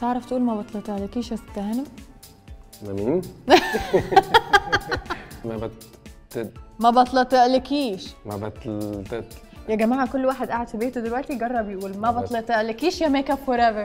تعرف تقول ما بطلتهالكيش يا ست هانم ما مين؟ ما بت ما بطلتهالكيش ما بت يا جماعه كل واحد قاعد في بيته دلوقتي جرب يقول ما بس. بطلتهالكيش يا ميك اب فور ايفر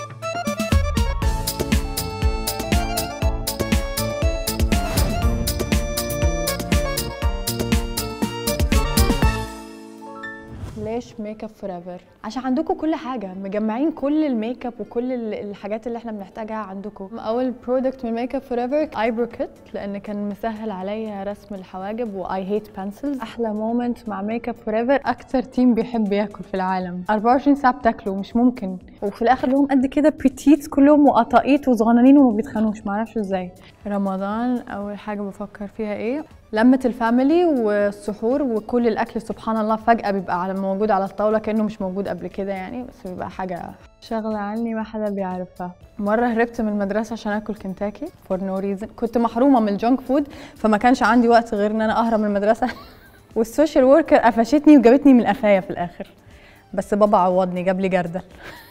ليش ميك اب فور ايفر عشان عندكم كل حاجه مجمعين كل الميك اب وكل ال- الحاجات اللي احنا بنحتاجها عندكم اول برودكت من ميك اب فور ايفر ايبرو كيت لان كان مسهل عليا رسم الحواجب واي هيت بنسلز احلى مومنت مع ميك اب فور ايفر اكتر تيم بيحب ياكل في العالم 24 ساعه بتاكلوا مش ممكن وفي الاخر لهم قد كده بيتيت كلهم وقطاقيط وصغننين وما بيتخانوش معرفش ازاي رمضان اول حاجه بفكر فيها ايه لمة الفاميلي والسحور وكل الأكل سبحان الله فجأة بيبقى على موجود على الطاولة كأنه مش موجود قبل كده يعني بس بيبقى حاجة شغلة عني ما حدا بيعرفها مرة هربت من المدرسة عشان آكل كنتاكي فور نو ريزن كنت محرومة من الجونك فود فما كانش عندي وقت غير إن أنا أهرب من المدرسة والسوشيال وركر قفشتني وجابتني من قفايا في الآخر بس بابا عوضني جاب لي جردل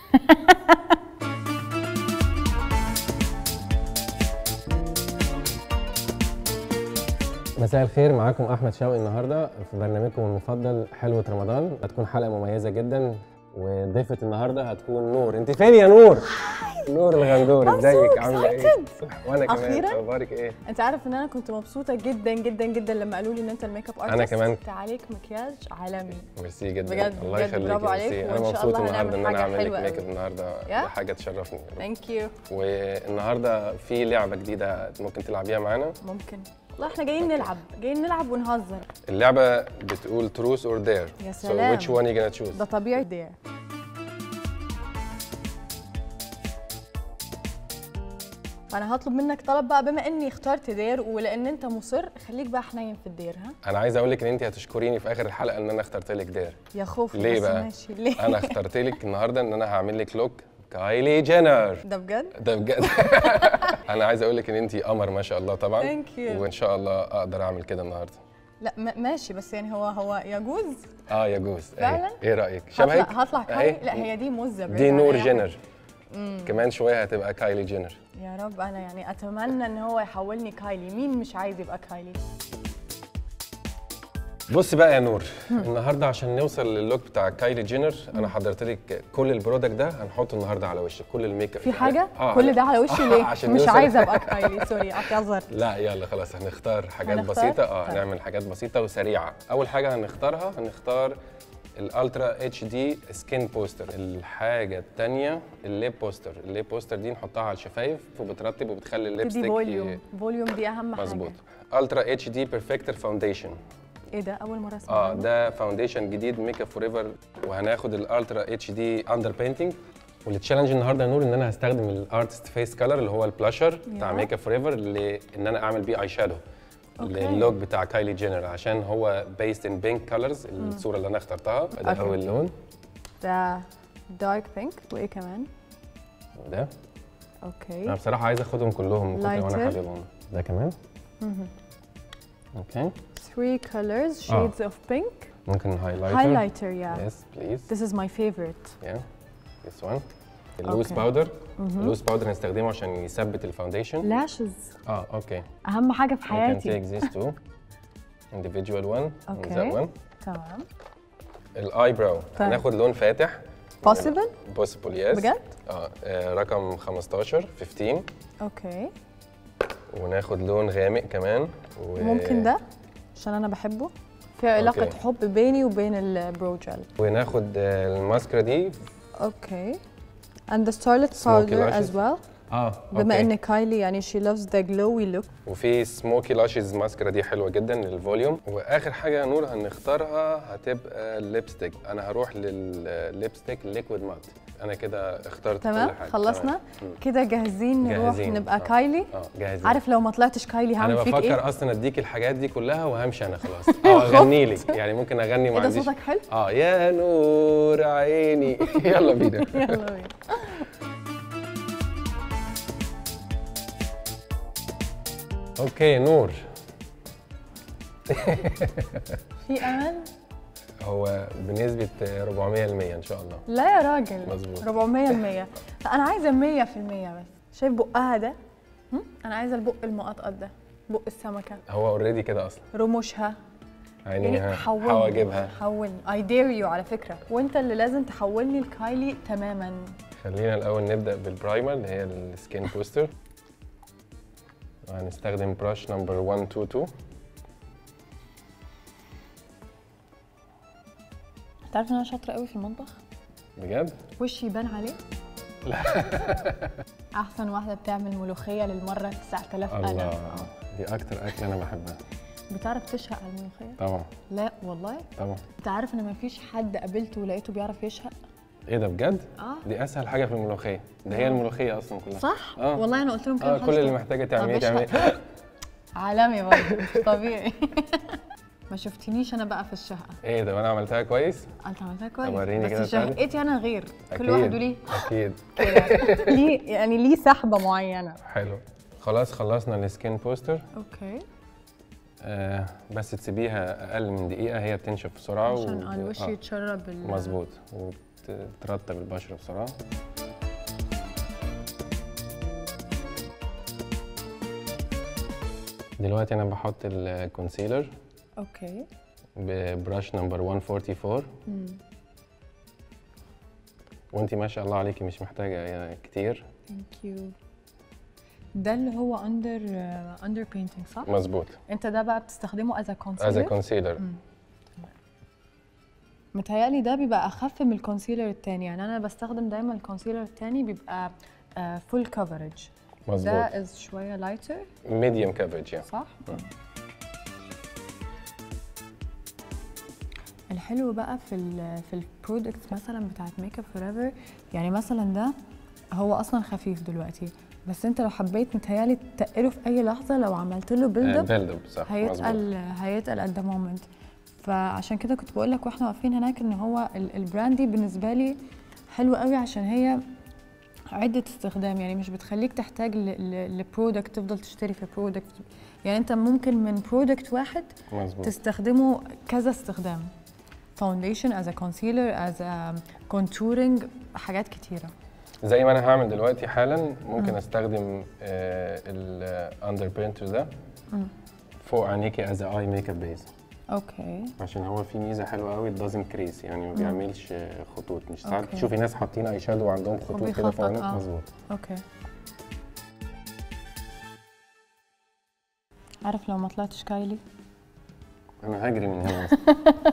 مساء الخير معاكم احمد شوقي النهارده في برنامجكم المفضل حلوه رمضان هتكون حلقه مميزه جدا وضيفه النهارده هتكون نور انت فين يا نور نور الغندور I'm so ازيك عامله ايه excited. وانا كمان أخيراً. اخبارك ايه انت عارف ان انا كنت مبسوطه جدا جدا جدا لما قالوا لي ان انت الميك اب ارتست أنا كمان. انت عليك مكياج عالمي ميرسي جدا بجد- الله بجد يخليك برافو عليك، انا وإن شاء مبسوط الله النهارده ان هنعمل انا حاجة اعمل لك حلوة ميك اب أوي. النهارده يا؟ دي حاجه تشرفني ثانك يو والنهارده في لعبه جديده ممكن تلعبيها معانا ممكن والله احنا جايين نلعب جايين نلعب ونهزر اللعبه بتقول تروث اور دير يا so سلام. which one you gonna choose ده طبيعي دير فانا هطلب منك طلب بقى بما اني اخترت دير ولان انت مصر خليك بقى حنين في الدير ها انا عايز اقول لك ان انت هتشكريني في اخر الحلقه ان انا اخترت لك دير يا خوف ليه بس بقى؟ ماشي ليه انا اخترت لك النهارده ان انا هعمل لك لوك كايلي جينر ده بجد ده بجد انا عايز اقول لك ان انت قمر ما شاء الله طبعا Thank you. وان شاء الله اقدر اعمل كده النهارده لا ما- ماشي بس يعني هو هو يجوز اه يجوز فعلا؟ ايه, إيه رايك هطلع شبهك هطلع أهي. كايلي لا هي دي مزه بعيد دي نور عنها. جينر كمان شويه هتبقى كايلي جينر يا رب انا يعني اتمنى ان هو يحولني كايلي مين مش عايز يبقى كايلي بص بقى يا نور النهارده عشان نوصل للوك بتاع كايلي جينر انا حضرت لك كل البرودكت ده هنحطه النهارده على وشك كل الميك اب في حاجه آه، كل ده على وشي ليه عشان مش نوصل- عايزه ابقى كايلي سوري اعتذرت لا يلا خلاص هنختار حاجات هنختار؟ بسيطة اه طيب. هنعمل حاجات بسيطة وسريعة أول حاجة هنختارها هنختار الالترا اتش دي سكين بوستر الحاجة التانية الليب بوستر الليب بوستر دي نحطها على الشفايف وبترطب وبتخلي دي الليبستيك فوليوم فوليوم دي اهم حاجه مظبوط الترا اتش دي بيرفكتر فاونديشن ايه ده اول مره اسمع اه عنه. ده فاونديشن جديد ميك اب فور ايفر وهناخد الالترا اتش دي اندر بينتنج والتشالنج النهارده يا نور ان انا هستخدم الارتست فيس كلر اللي هو البلاشر بتاع يا. ميك اب فور ايفر ان انا اعمل بيه اي شادو أوكي. للوك بتاع كايلي جينر عشان هو بيست ان بينك كلرز الصوره اللي انا اخترتها ده أوكي. اول لون ده دارك بينك وايه كمان ده انا اوكي بصراحه عايز اخدهم كلهم من كتر ما Lighter. انا حاببهم ده كمان اوكي 3 colors shades of pink ممكن هايلايتر highlighter yeah يس بليز this is my favorite Yeah, this one. اللوز Okay. باودر اللوز باودر هنستخدمه عشان يثبت الفاونديشن lashes اه اوكي اهم حاجه في we can حياتي take these two individual one and Okay. that one تمام الاي براو طيب. هناخد لون فاتح possible possible yes بجد؟ اه آه، رقم 15 15 اوكي وناخد لون غامق كمان و... ممكن ده عشان انا بحبه في علاقه أوكي. حب بيني وبين البرو جل وناخد آه، الماسكرا دي اوكي and the starlet Smoky powder lashes. as well اه بما أوكي. ان كايلي يعني she loves the glowy look وفي سموكي لاشز ماسكرا دي حلوه جدا للفوليوم واخر حاجه يا نور هنختارها هتبقى الليبستيك انا هروح للليبستيك ليكويد مات انا كده اخترت تمام كل حاجه خلصنا تمام. كده جاهزين نروح جاهزين. نبقى آه. كايلي اه جاهزين عارف لو ما طلعتش كايلي انا هعمل فيك بفكر ايه اصلا اديك الحاجات دي كلها وهمشي انا خلاص اه اغني لك يعني ممكن اغني ما ايه ده عنديش صوتك حلو اه يا نور عيني يلا بينا يلا بينا اوكي نور في امل هو بنسبه 400% ان شاء الله لا يا راجل مظبوط. 400% لا انا عايزه 100% بس شايف بقها ده هم؟ انا عايزه البق المقطقط ده بق السمكه هو اوريدي كده اصلا رموشها يعني عينيها حولني حواجبها حولني اي دير يو على فكره وانت اللي لازم تحولني لكايلي تماما خلينا الاول نبدا بالبرايمر اللي هي السكين بوستر هنستخدم براش نمبر 122 تعرف ان انا شاطره قوي في المطبخ بجد وشي يبان عليه لا احسن واحده بتعمل ملوخيه للمره 9000 الله انا دي اكتر اكله انا بحبها بتعرف تشهق على الملوخيه طبعا لا والله طبعا انت عارف ان مفيش حد قابلته ولقيته بيعرف يشهق ايه ده بجد اه دي اسهل حاجه في الملوخيه ده هي الملوخيه اصلا كلها صح آه. والله انا قلت لهم كده اه كل اللي محتاجه تعمليه طب اشهق. تعمليه عالمي برضه مش طبيعي ما شفتنيش انا بقى في الشهقه ايه ده وانا عملتها كويس انت عملتها كويس وريني كده بس تعالي. شهقتي انا غير أكيد. كل واحد وليه اكيد كده ليه يعني ليه سحبه معينه حلو خلاص خلصنا السكين بوستر اوكي آه بس تسيبيها اقل من دقيقه هي بتنشف بسرعه عشان اه الوش آه. يتشرب ال- مظبوط وترطب البشره بسرعه دلوقتي انا بحط الكونسيلر اوكي ببراش نمبر 144 وانتي ما شاء الله عليكي مش محتاجه يعني كتير ثانك يو ده اللي هو اندر اندر بينتنج صح؟ مظبوط انت ده بقى بتستخدمه از از كونسيلر كونسيلر متهيألي ده بيبقى اخف من الكونسيلر التاني يعني انا بستخدم دايما الكونسيلر التاني بيبقى فول كفرج مظبوط ده از شويه لايتر ميديوم كفرج يعني صح؟ الحلو بقى في ال في البرودكتس مثلا بتاعت ميك اب فور ايفر يعني مثلا ده هو اصلا خفيف دلوقتي بس انت لو حبيت متهيألي تقله في اي لحظه لو عملت له بيلد اب بيلد اب صح مظبوط هيتقل هيتقل ات ذا مومنت فعشان كده كنت بقول لك واحنا واقفين هناك ان هو ال- البراند دي بالنسبه لي حلو قوي عشان هي عدة استخدام يعني مش بتخليك تحتاج لبرودكت تفضل تشتري في برودكت يعني انت ممكن من برودكت واحد مظبوط تستخدمه كذا استخدام فاونديشن از كونسيلر از كونتورنج حاجات كتيره زي ما انا هعمل دلوقتي حالا ممكن استخدم الاندر بينتر ده فوق عينيكي از اي ميك اب بيز اوكي عشان هو في ميزه حلوه قوي دازنت كريس يعني ما بيعملش آه، خطوط مش ساعات أوكي. تشوفي ناس حاطين اي شادو وعندهم خطوط كده وبيخطط، فوق عينيهم. آه. مظبوط اوكي عارف لو ما طلعتش كايلي انا هجري من هنا أصلاً.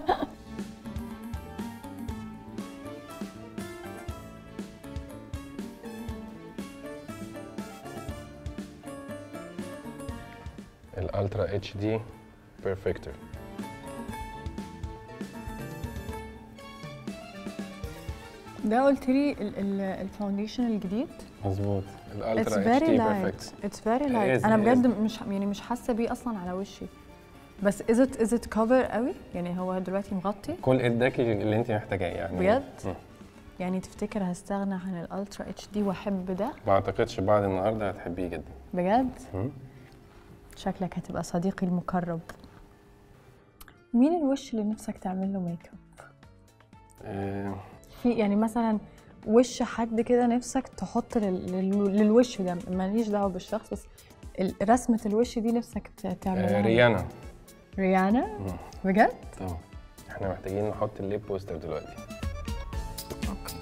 الالترا اتش دي بيرفكتور ده قلت لي ال- ال- الفاونديشن الجديد مظبوط It's الالترا اتش very دي light بيرفكت It's very light is, انا it بجد مش يعني مش حاسه بيه اصلا على وشي بس is it is it cover قوي يعني هو دلوقتي مغطي كل اداكي اللي انت محتاجاه يعني بجد؟ مم. يعني تفتكر هستغنى عن الالترا اتش دي واحب ده ما اعتقدش بعد النهارده هتحبيه جدا بجد مم. شكلك هتبقى صديقي المقرب مين الوش اللي نفسك تعمل له ميك اب آه، في يعني مثلا وش حد كده نفسك تحط لل... لل... للوش ده ماليش دعوه بالشخص بس ال- رسمه الوش دي نفسك ت- تعملها آه، ريانا ريانا مم. بجد طبعا احنا محتاجين نحط الليب بوستر دلوقتي اوكي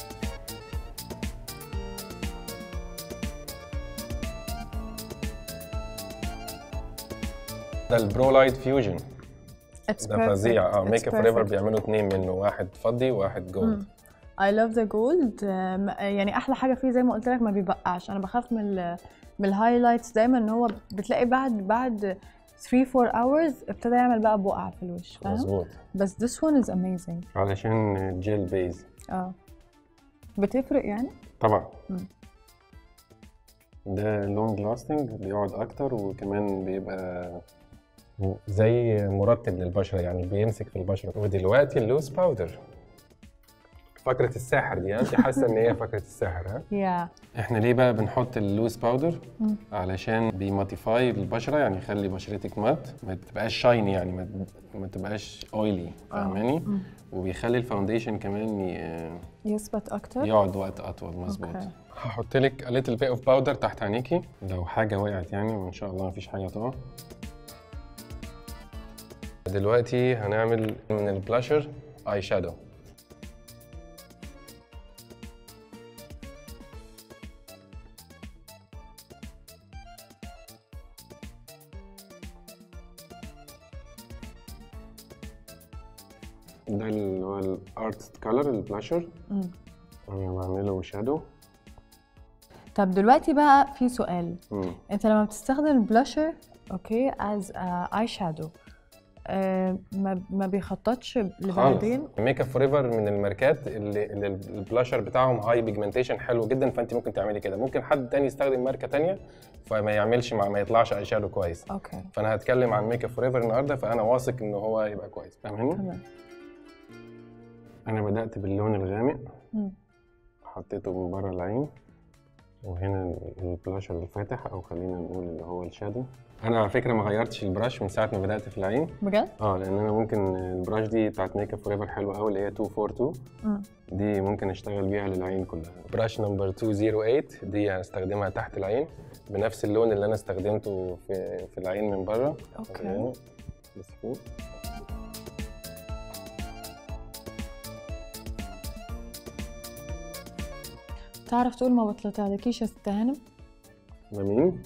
ده البرو لايت فيوجن It's ده فظيع اه perfect. ميك It's اب فور ايفر perfect. بيعملوا اتنين منه واحد فضي وواحد جولد I love the gold آم، يعني احلى حاجه فيه زي ما قلت لك ما بيبقعش انا بخاف من ال من الهايلايتس دايما ان هو بتلاقي بعد بعد 3 4 hours ابتدى يعمل بقى بقع في الوش فاهم مظبوط بس this one is amazing علشان جيل بيز اه بتفرق يعني طبعا مم. ده لونج لاستنج بيقعد اكتر وكمان بيبقى زي مرطب للبشره يعني بيمسك في البشره ودلوقتي اللوز باودر فقره الساحر دي ها انت حاسه ان هي فقره الساحر ها يا احنا ليه بقى بنحط اللوز باودر مم. علشان بيماتيفاي البشره يعني يخلي بشرتك مات ما تبقاش شايني يعني ما, ما تبقاش اويلي فاهماني مم. وبيخلي الفاونديشن كمان ي- يثبت اكتر يقعد وقت اطول مظبوط أوكي. هحط لك a little bit of powder تحت عينيكي لو حاجه وقعت يعني وان شاء الله مفيش حاجه تقع دلوقتي هنعمل من البلاشر اي شادو ده اللي هو الارت كولر البلاشر مم. انا بعمله شادو طب دلوقتي بقى في سؤال انت لما بتستخدم البلاشر اوكي از اي شادو ما ما بيخططش لبعدين ميك اب فور ايفر من الماركات اللي, اللي البلاشر بتاعهم هاي بيجمنتيشن حلو جدا فانت ممكن تعملي كده ممكن حد تاني يستخدم ماركه تانية فما يعملش مع ما يطلعش اي شادو كويس اوكي فانا هتكلم عن ميك اب فور ايفر النهارده فانا واثق ان هو يبقى كويس فاهماني تمام انا بدات باللون الغامق مم. حطيته من بره العين وهنا البلاشر الفاتح او خلينا نقول اللي هو الشادو انا على فكره ما غيرتش البراش من ساعه ما بدات في العين بجد؟ اه لان انا ممكن البراش دي بتاعت ميك اب فور ايفر حلوه قوي اللي هي 242 مم. دي ممكن اشتغل بيها للعين كلها براش نمبر 208 دي هستخدمها تحت العين بنفس اللون اللي انا استخدمته في في العين من بره اوكي بس فوق تعرف تقول ما بطلتلكيش يا ست هانم؟ ما مين؟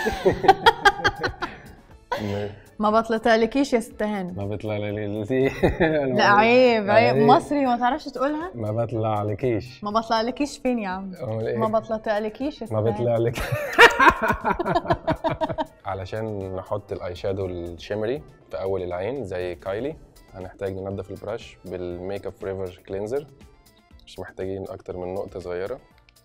ما- ما بطلتلكيش يا ست هانم ما بيطلع لي دي لا عيب عيب مصري ما تعرفش تقولها؟ ما بطلع عليكيش ما بطلعلكيش فين يا عم؟ أمال إيه؟ ما بطلتلكيش يا ست ما هانم. بيطلع لك علشان نحط الاي شادو الشيمري في اول العين زي كايلي هنحتاج ننضف البراش بالميك اب فوريفر كلينزر مش محتاجين اكتر من نقطه صغيره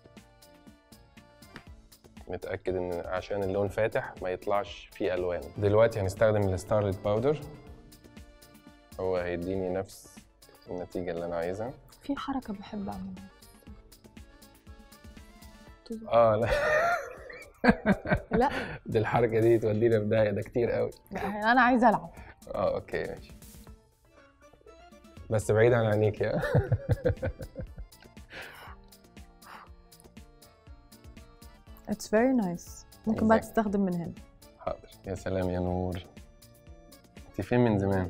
نتاكد ان عشان اللون فاتح ما يطلعش فيه الوان دلوقتي هنستخدم الستارلت باودر هو هيديني نفس النتيجه اللي انا عايزها في حركة بحب أعملها اه لا لا دي الحركه دي تودينا في داهيه ده كتير قوي لا، أنا عايزة ألعب اه اوكي ماشي بس بعيد عن عينيك يا It's very nice ممكن بقى Exactly. تستخدم من هنا حاضر يا سلام يا نور انت فين من زمان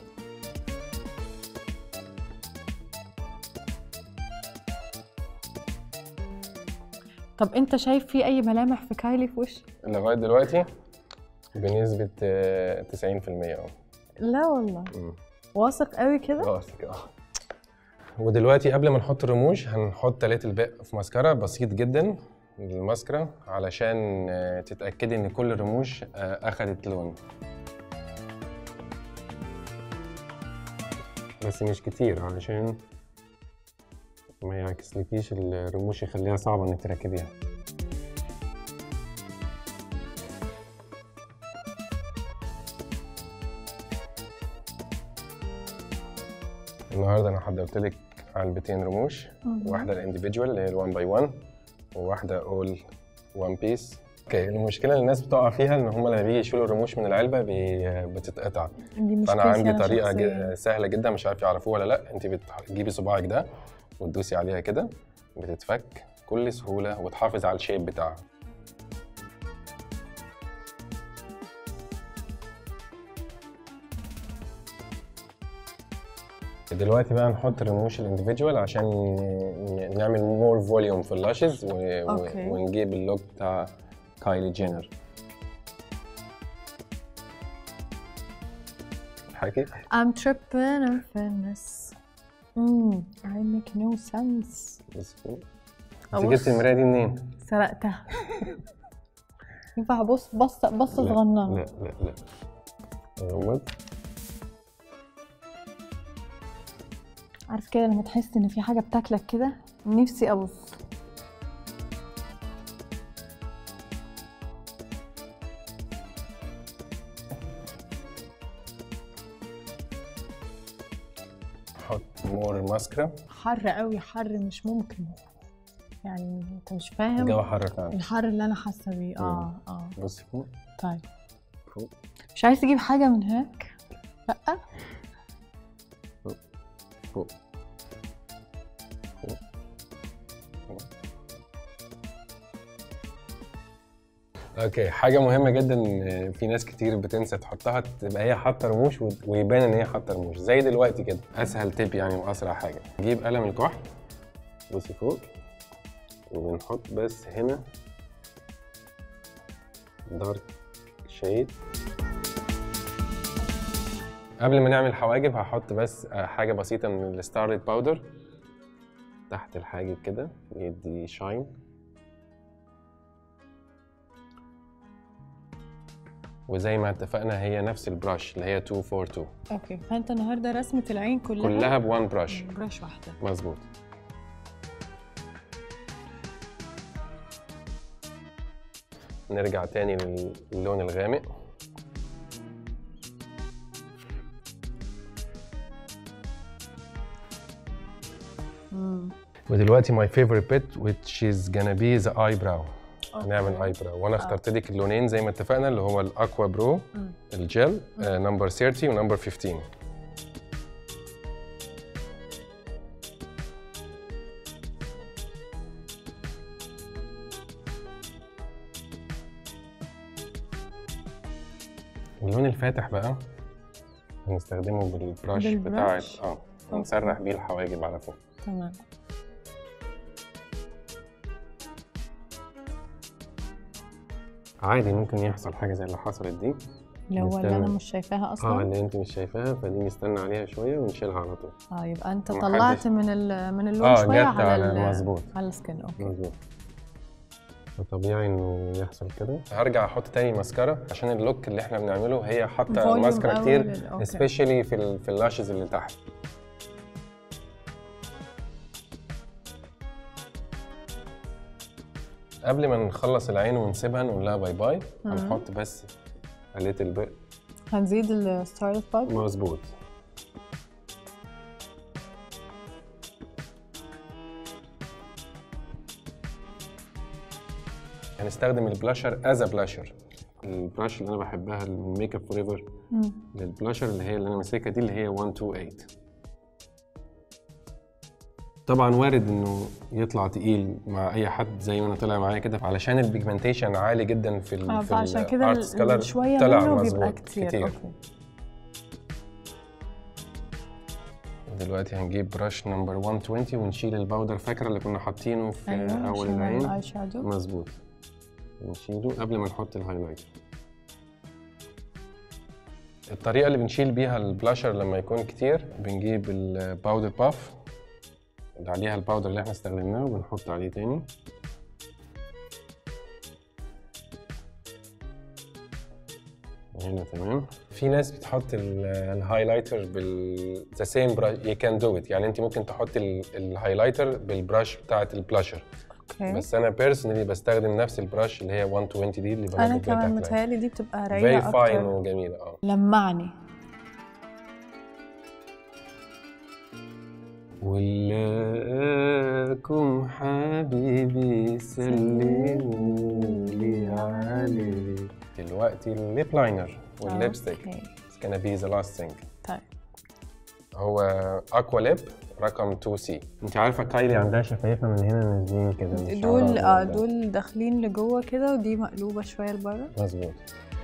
طب أنت شايف في أي ملامح في كايلي في وشي؟ لغايه دلوقتي بنسبه آه، 90% اه لا والله مم. واثق قوي كده؟ واثق اه ودلوقتي قبل ما نحط الرموش هنحط ليتل بيت في ماسكارا بسيط جدا الماسكارا علشان آه، تتاكدي ان كل الرموش آه، اخدت لون بس مش كتير علشان ما يعكسلكيش الرموش يخليها صعبة انك تركبيها النهارده انا حضرت لك علبتين رموش مهم. واحده الانديفيدوال اللي هي ال1 باي 1 وواحده اول 1 بيس اوكي المشكله اللي الناس بتقع فيها ان هم لما بيجي يشيلوا الرموش من العلبه بي... بتتقطع دي مشكلة فانا عندي أنا طريقه شخصياً. ج- سهله جدا مش عارف يعرفوها ولا لا انت بتجيبي صباعك ده وتدوسي عليها كده بتتفك بكل سهوله وتحافظ على الشيب بتاعها دلوقتي بقى نحط الرموش الانديفيدوال عشان ن- نعمل مور فوليوم في اللاشز و... أوكي. و... ونجيب اللوك بتاع كايلي جينر حكي I'm tripping I'm famous mm, I make no sense بس انت أبص. جبت المرايه دي منين؟ سرقتها ينفع ابص بص بص لا صغننه لا لا لا غمض عارف كده لما تحس ان في حاجه بتاكلك كده نفسي ابص نحط مور ماسكرا حر قوي حر مش ممكن يعني انت مش فاهم الجو حر فعلا الحر اللي انا حاسه بيه اه اه بص فوق طيب فوق مش عايز تجيب حاجه من هناك لا فوق فوق فوق. اوكي حاجة مهمة جدا إن في ناس كتير بتنسى تحطها تبقى هي حاطة رموش و- ويبان ان هي حاطة رموش زي دلوقتي كده اسهل تيب يعني واسرع حاجة نجيب قلم الكحل بصي فوق وبنحط بس هنا دارك شيد قبل ما نعمل حواجب هحط بس آه، حاجة بسيطة من الستارليت باودر تحت الحاجب كده يدي شاين وزي ما اتفقنا هي نفس البراش اللي هي 242 اوكي فانت النهارده رسمه العين كلها كلها بوان براش برش واحده مظبوط نرجع تاني للون الغامق ودلوقتي my favorite bit which is gonna be the eyebrow هنعمل ايبراو وانا اخترت لك اللونين زي ما اتفقنا اللي هو الاكوا برو الجل نمبر 30 ونمبر 15 اللون الفاتح بقى هنستخدمه بالبراش بتاعت بالبراش؟ اه ونسرح بيه الحواجب على فوق تمام عادي ممكن يحصل حاجه زي اللي حصلت دي اللي هو اللي نستنى. انا مش شايفاها اه اصلا اللي انت مش شايفاها فدي نستنى عليها شويه ونشيلها على طول اه يبقى انت ما طلعت حدش- من ال- من اللون اه شويه جت على على ال- مظبوط على السكن اوكي مظبوط فطبيعي انه يحصل كده هرجع احط تاني ماسكارا عشان اللوك اللي احنا بنعمله هي حاطه Volume ماسكارا أوي كتير لل- أوكي. سبيشالي في ال في اللاشز اللي تحت قبل ما نخلص العين ونسيبها نقول لها باي باي هنحط بس قليت البق هنزيد الستارت باد مظبوط هنستخدم البلاشر از بلاشر البلاش اللي انا بحبها الميك اب فور ايفر للبلاشر اللي هي اللي انا ماسكها دي اللي هي 128 طبعا وارد انه يطلع تقيل مع اي حد زي ما انا طلع معايا كده علشان البيجمنتيشن عالي جدا في ال اه في فعشان كده ال arts color ال- شويه طلع منه بيبقى مظبوط كتير, كتير. اوكي دلوقتي هنجيب براش نمبر 120 ونشيل الباودر فاكره اللي كنا حاطينه في ايوه اول عشان العين الاي شادو مظبوط نشيله قبل ما نحط الهايلايت الطريقه اللي بنشيل بيها البلاشر لما يكون كتير بنجيب الباودر باف اللي عليها الباودر اللي احنا استخدمناه وبنحط عليه تاني هنا تمام في ناس بتحط ال- الهايلايتر بال ذا سيم براش يو كان دو ات يعني انت ممكن تحطي ال- الهايلايتر بالبراش بتاعت البلاشر اوكي بس انا بيرسونالي بستخدم نفس البراش اللي هي 120 دي اللي انا بنضف بيها كمان تحت العين. متهيألي دي بتبقى very رايقه fine اكتر وجميله اه لمعني ولاكم حبيبي سلموا لي عليه دلوقتي الليب لاينر والليبستيك اوكي It's gonna be the last thing طيب هو اكوا ليب رقم 2 سي انت عارفه كايلي عندها شفايفها من هنا نازلين كده من دول شعرها اه ده. دول داخلين لجوه كده ودي مقلوبه شويه لبره مظبوط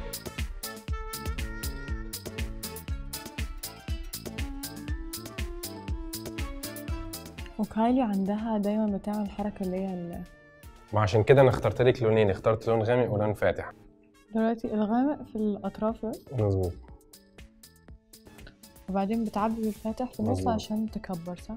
وكايلي عندها دايما بتعمل الحركه اللي هي ال- وعشان كده انا اخترت لك لونين اخترت لون غامق ولون فاتح دلوقتي الغامق في الاطراف ده مظبوط وبعدين بتعبي بالفاتح في النص مظبوط. عشان تكبر صح؟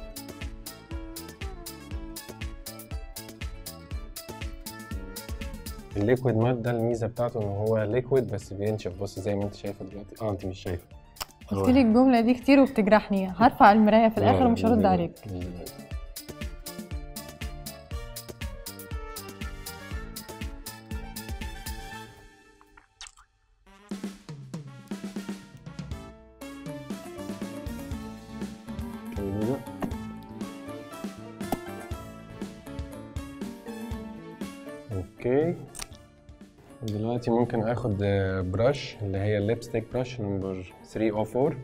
الليكويد مات ده الميزه بتاعته ان هو ليكويد بس بينشف بص زي ما انت شايفه دلوقتي اه انت مش شايفه قلت لي الجمله دي كتير وبتجرحني هرفع المرايه في الاخر ومش هرد عليك اوكي دلوقتي ممكن اخد براش اللي هي الليبستيك براش نمبر 304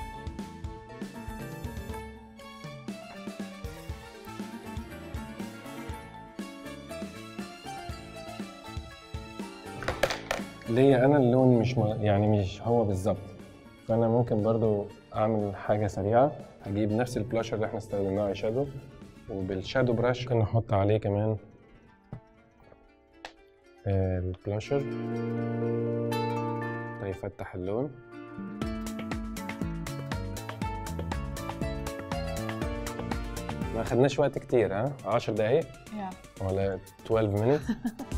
ليا انا اللون مش م... يعني مش هو بالظبط فانا ممكن برضو اعمل حاجه سريعه هجيب نفس البلاشر اللي احنا استخدمناه اي شادو وبالشادو براش ممكن نحط عليه كمان آه، البلاشر ده يفتح اللون ما خدناش وقت كتير ها 10 دقايق Yeah. ولا 12 minutes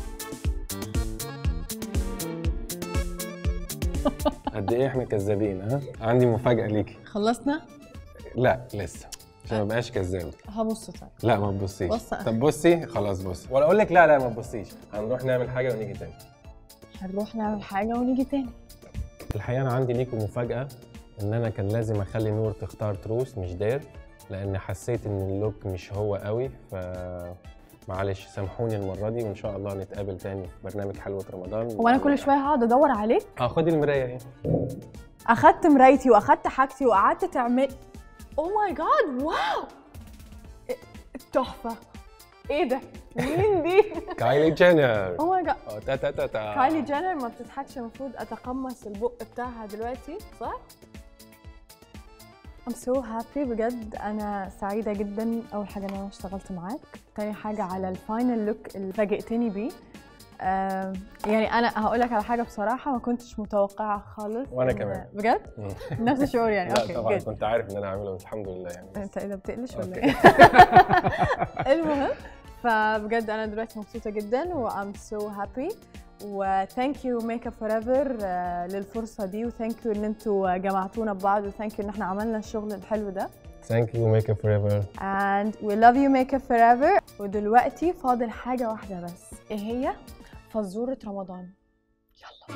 قد ايه احنا كذابين ها عندي مفاجأة ليكي خلصنا لا لسه عشان ما بقاش كذاب هبص طيب لا ما تبصيش بص. طب بصي خلاص بصي ولا اقول لك لا لا ما تبصيش هنروح نعمل حاجة ونيجي تاني هنروح نعمل حاجه ونيجي تاني الحقيقة أنا عندي ليكم مفاجأة إن أنا كان لازم أخلي نور تختار تروس مش دير لأن حسيت إن اللوك مش هو قوي ف معلش سامحوني المرة دي وإن شاء الله نتقابل تاني في برنامج حلوة رمضان هو انا كل شويه هقعد ادور عليك اه خدي المراية اهي اخدت مرايتي واخدت حاجتي وقعدت تعمل او ماي جاد واو إيه، تحفه ايه ده مين دي كايلي جينر او ماي جاد اه تا تا تا تا كايلي جينر ما بتضحكش المفروض اتقمص البق بتاعها دلوقتي صح؟ I'm so happy بجد أنا سعيدة جدا أول حاجة إن أنا اشتغلت معاك تاني حاجة على الفاينل لوك اللي فاجئتني بيه آه يعني أنا هقول لك على حاجة بصراحة ما كنتش متوقعة خالص وأنا إن- كمان. بجد؟ مم. نفس الشعور يعني لا أوكي طبعا good. كنت عارف ان انا هعمله بس الحمد لله يعني انت ايه ده بتقلش ولا أوكي. ايه؟ المهم فبجد انا دلوقتي مبسوطه جدا و I'm so happy و thank you make up forever آه، للفرصه دي و thank you ان انتوا جمعتونا ببعض و thank you ان احنا عملنا الشغل الحلو ده ثانك يو ميك اب فور ايفر and we love you make up forever ودلوقتي فاضل حاجه واحده بس ايه هي؟ فزوره رمضان يلا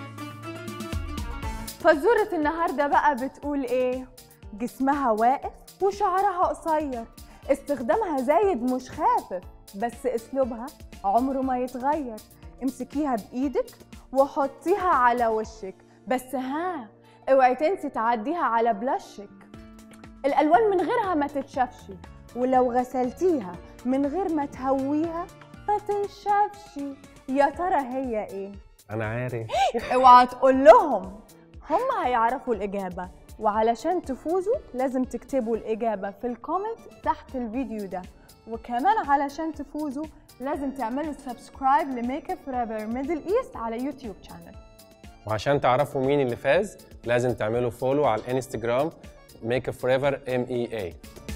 فزوره النهارده بقى بتقول ايه؟ جسمها واقف وشعرها قصير استخدامها زايد مش خافف بس اسلوبها عمره ما يتغير امسكيها بايدك وحطيها على وشك بس ها اوعي تنسي تعديها على بلاشك الالوان من غيرها ما تتشافش ولو غسلتيها من غير ما تهويها ما تنشفش يا ترى هي ايه انا عارف اوعى تقول لهم هم هيعرفوا الإجابة وعلشان تفوزوا لازم تكتبوا الإجابة في الكومنت تحت الفيديو ده وكمان علشان تفوزوا لازم تعملوا سبسكرايب لميك اب فوريفر ميدل ايست على يوتيوب شانل وعشان تعرفوا مين اللي فاز لازم تعملوا فولو على الانستجرام ميك اب فور ايفر ام اي اي